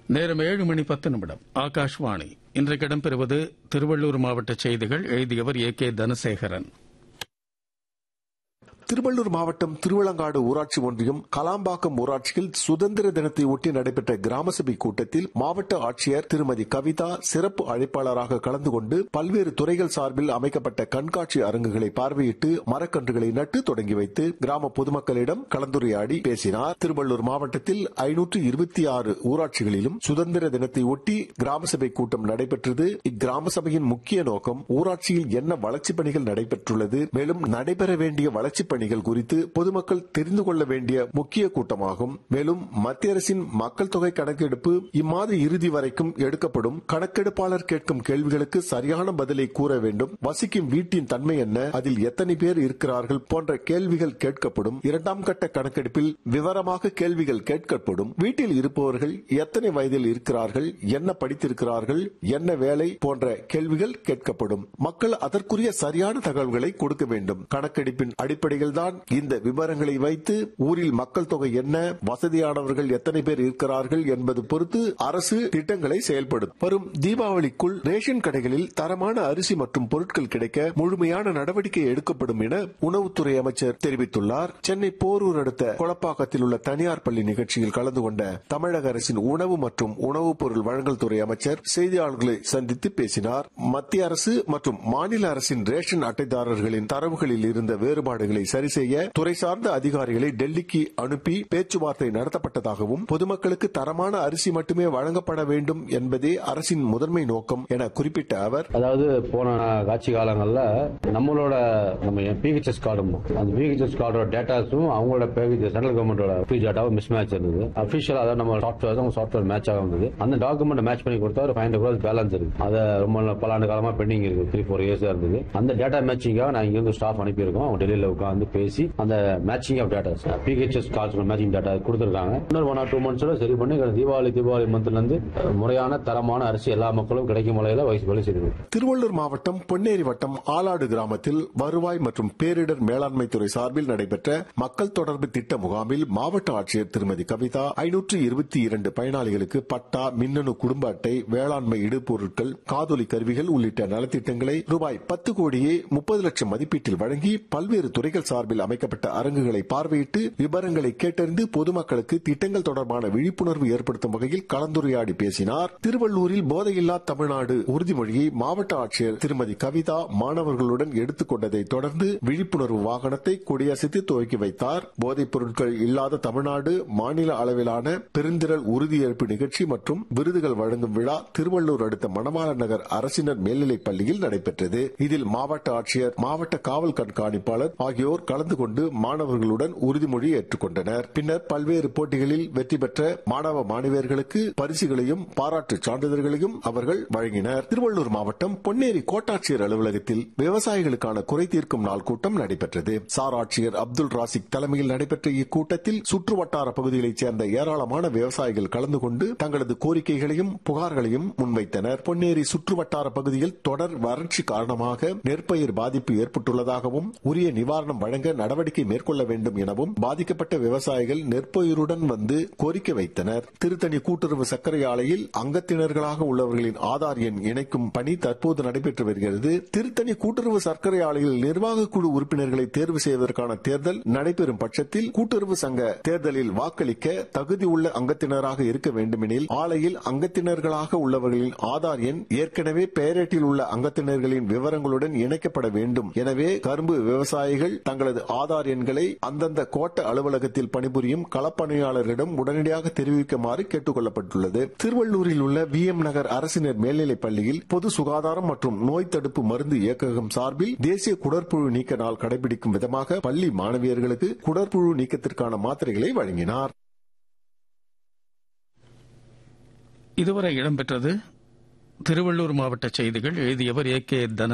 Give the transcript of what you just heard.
நேரம் ஏழு மணி பத்து நிமிடம் ஆகாஷ்வாணி இன்றைக்கு இடம்பெறுவது திருவள்ளூர் மாவட்ட செய்திகள் எழுதியவர் ஏ கே தனசேகரன் திருவள்ளூர் மாவட்டம் திருவிளங்காடு ஊராட்சி ஒன்றியம் கலாம்பாக்கம் ஊராட்சியில் சுதந்திர தினத்தை ஒட்டி நடைபெற்ற கிராம சபை கூட்டத்தில் மாவட்ட ஆட்சியர் திருமதி கவிதா சிறப்பு அழைப்பாளராக கலந்து கொண்டு பல்வேறு துறைகள் சார்பில் அமைக்கப்பட்ட கண்காட்சி அரங்குகளை பார்வையிட்டு மரக்கன்றுகளை நட்டு தொடங்கி வைத்து கிராம பொதுமக்களிடம் கலந்துரையாடி பேசினார் திருவள்ளூர் மாவட்டத்தில் ஐநூற்று இருபத்தி ஆறு ஊராட்சிகளிலும் சுதந்திர தினத்தை ஒட்டி கிராம சபை கூட்டம் நடைபெற்றது இக்கிராம சபையின் முக்கிய நோக்கம் ஊராட்சியில் என்ன வளர்ச்சிப் பணிகள் நடைபெற்றுள்ளது மேலும் நடைபெற வேண்டிய வளர்ச்சிப் பணிகள் குறித்து பொதுமக்கள் தெரிந்து கொள்ள வேண்டிய முக்கிய கூட்டமாகும் மேலும் மத்திய அரசின் மக்கள் தொகை கணக்கெடுப்பு இம்மாத இறுதி வரைக்கும் எடுக்கப்படும் கணக்கெடுப்பாளர் கேட்கும் கேள்விகளுக்கு சரியான பதிலை கூற வேண்டும் வசிக்கும் வீட்டின் தன்மை என்ன அதில் எத்தனை பேர் இருக்கிறார்கள் போன்ற கேள்விகள் கேட்கப்படும் இரண்டாம் கட்ட கணக்கெடுப்பில் விவரமாக கேள்விகள் கேட்கப்படும் வீட்டில் இருப்பவர்கள் எத்தனை வயதில் இருக்கிறார்கள் என்ன படித்திருக்கிறார்கள் என்ன வேலை போன்ற கேள்விகள் கேட்கப்படும் மக்கள் அதற்குரிய சரியான தகவல்களை கொடுக்க வேண்டும் கணக்கெடுப்பின் அடிப்படையில் தான் இந்த விவரங்களை வைத்து ஊரில் மக்கள் தொகை என்ன வசதியானவர்கள் எத்தனை பேர் இருக்கிறார்கள் என்பது பொறுத்து அரசு திட்டங்களை செயல்படும் வரும் தீபாவளிக்குள் ரேஷன் கடைகளில் தரமான அரிசி மற்றும் பொருட்கள் கிடைக்க முழுமையான நடவடிக்கை எடுக்கப்படும் என உணவுத்துறை அமைச்சர் தெரிவித்துள்ளார் சென்னை போரூர் அடுத்த கொளப்பாக்கத்தில் உள்ள தனியார் பள்ளி நிகழ்ச்சியில் கலந்து கொண்ட தமிழக அரசின் உணவு மற்றும் உணவுப் பொருள் வழங்கல் துறை அமைச்சர் செய்தியாளர்களை சந்தித்து பேசினார் மத்திய அரசு மற்றும் மாநில அரசின் ரேஷன் அட்டைதாரர்களின் தரவுகளில் இருந்த வேறுபாடுகளை சரி செய்ய துறை சார்ந்த அதிகாரிகளை டெல்லிக்கு அனுப்பி பேச்சுவார்த்தை நடத்தப்பட்டதாகவும் பொதுமக்களுக்கு தரமான அரிசி மட்டுமே வழங்கப்பட வேண்டும் என்பதே அரசின் முதன்மை நோக்கம் என குறிப்பிட்ட அவர் அதாவது போன காட்சி காலங்கள்ல நம்மளோட நம்ம பிஹெச்எஸ் கார்டும் அந்த பிஹெச்எஸ் கார்டோட டேட்டாஸும் அவங்களோட சென்ட்ரல் கவர்மெண்டோட ஃப்ரீ டேட்டாவும் மிஸ் மேட்ச் இருந்தது அபிஷியல் அதாவது நம்ம சாஃப்ட்வேர் அவங்க சாஃப்ட்வேர் மேட்ச் ஆக இருந்தது அந்த டாக்குமெண்ட் மேட்ச் பண்ணி கொடுத்தா ஒரு ஃபைவ் ஹண்ட்ரட் பேலன்ஸ் இருக்கு அது ரொம்ப பல ஆண்டு காலமா பெண்டிங் இருக்கு த்ரீ ஃபோர் இயர்ஸ் இருந்தது அந்த டேட்டா மேட்சிங்காக நான் இங்க இருந்து ஸ்டாஃப் அனுப்பியிருக்கோம் அவங்க டெல்லியில உட்காந்து பேசி அந்த matching of datas P H S cards matching data கொடுத்துருக்காங்க இன்னொரு ஒன் ஆர் டூ மந்த்ஸோட சரி பண்ணி தீபாவளி தீபாவளி மந்த்ல இருந்து முறையான தரமான அரிசி எல்லா மக்களும் கிடைக்கும் வகையில வயசு வழி செய்து திருவள்ளூர் மாவட்டம் பொன்னேரி வட்டம் ஆலாடு கிராமத்தில் வருவாய் மற்றும் பேரிடர் மேலாண்மை துறை சார்பில் நடைபெற்ற மக்கள் தொடர்பு திட்ட முகாமில் மாவட்ட ஆட்சியர் திருமதி கவிதா ஐநூற்று இருபத்தி இரண்டு பயனாளிகளுக்கு பட்டா மின்னணு குடும்ப அட்டை வேளாண்மை இடுபொருட்கள் காதொலி கருவிகள் உள்ளிட்ட நலத்திட்டங்களை ரூபாய் பத்து கோடியே முப்பது லட்சம் மதிப்பீட்டில் வழங்கி பல்வேறு துறைகள் சார்பில் அமைக்கப்பட்ட அரங்குகளை பார்வையிட்டு விவரங்களை கேட்டறிந்து பொதுமக்களுக்கு திட்டங்கள் தொடர்பான விழிப்புணர்வு ஏற்படுத்தும் வகையில் கலந்துரையாடி பேசினார் திருவள்ளூரில் போதையில்லா தமிழ்நாடு உறுதிமொழியை மாவட்ட ஆட்சியர் திருமதி கவிதா மாணவர்களுடன் எடுத்துக் கொண்டதை தொடர்ந்து விழிப்புணர்வு வாகனத்தை கொடியசைத்து துவக்கி வைத்தார் போதைப் பொருட்கள் இல்லாத தமிழ்நாடு மாநில அளவிலான பெருந்திரள் உறுதியேற்பு நிகழ்ச்சி மற்றும் விருதுகள் வழங்கும் விழா திருவள்ளூர் அடுத்த மணவாள நகர் அரசினர் மேல்நிலைப் பள்ளியில் நடைபெற்றது இதில் மாவட்ட ஆட்சியர் மாவட்ட காவல் கண்காணிப்பாளர் ஆகியோர் கலந்து கொண்டு மாணவர்களுடன் உறுதிமொழி ஏற்றுக்கொண்டனர் பின்னர் பல்வேறு போட்டிகளில் வெற்றி பெற்ற மாணவ மாணவியர்களுக்கு பரிசுகளையும் பாராட்டு சான்றிதழ்களையும் அவர்கள் வழங்கினர் திருவள்ளூர் மாவட்டம் பொன்னேரி கோட்டாட்சியர் அலுவலகத்தில் விவசாயிகளுக்கான குறை தீர்க்கும் நாள் கூட்டம் நடைபெற்றது சார் ஆட்சியர் அப்துல் ராசிக் தலைமையில் நடைபெற்ற இக்கூட்டத்தில் சுற்றுவட்டார பகுதிகளைச் சேர்ந்த ஏராளமான விவசாயிகள் கலந்து கொண்டு தங்களது கோரிக்கைகளையும் புகார்களையும் முன்வைத்தனர் பொன்னேரி சுற்றுவட்டார பகுதியில் தொடர் வறட்சி காரணமாக நெற்பயிர் பாதிப்பு ஏற்பட்டுள்ளதாகவும் உரிய நிவாரணம் வழங்க நடவடிக்கை மேற்கொள்ள வேண்டும் எனவும் பாதிக்கப்பட்ட விவசாயிகள் நெற்பயிறுடன் வந்து கோரிக்கை வைத்தனர் திருத்தணி கூட்டுறவு சர்க்கரை ஆலையில் அங்கத்தினர்களாக உள்ளவர்களின் ஆதார் எண் இணைக்கும் பணி தற்போது நடைபெற்று வருகிறது திருத்தணி கூட்டுறவு சர்க்கரை ஆலையில் நிர்வாக குழு உறுப்பினர்களை தேர்வு செய்வதற்கான தேர்தல் நடைபெறும் பட்சத்தில் கூட்டுறவு சங்க தேர்தலில் வாக்களிக்க தகுதி உள்ள அங்கத்தினராக இருக்க வேண்டுமெனில் ஆலையில் அங்கத்தினர்களாக உள்ளவர்களின் ஆதார் எண் ஏற்கனவே பெயரேட்டில் உள்ள அங்கத்தினர்களின் விவரங்களுடன் இணைக்கப்பட வேண்டும் எனவே கரும்பு விவசாயிகள் தங்களது ஆதார் எண்களை அந்தந்த கோட்ட அலுவலகத்தில் பணிபுரியும் களப்பணியாளர்களிடம் உடனடியாக தெரிவிக்குமாறு கேட்டுக் கொள்ளப்பட்டுள்ளது திருவள்ளூரில் உள்ள வி எம் நகர் அரசினர் மேல்நிலைப் பள்ளியில் பொது சுகாதாரம் மற்றும் நோய் தடுப்பு மருந்து இயக்ககம் சார்பில் தேசிய குடற்புழு நீக்க நாள் கடைபிடிக்கும் விதமாக பள்ளி மாணவியர்களுக்கு குடற்புழு நீக்கத்திற்கான மாத்திரைகளை வழங்கினார் இதுவரை இடம்பெற்றது திருவள்ளூர் மாவட்ட செய்திகள் எழுதியவர் ஏ கே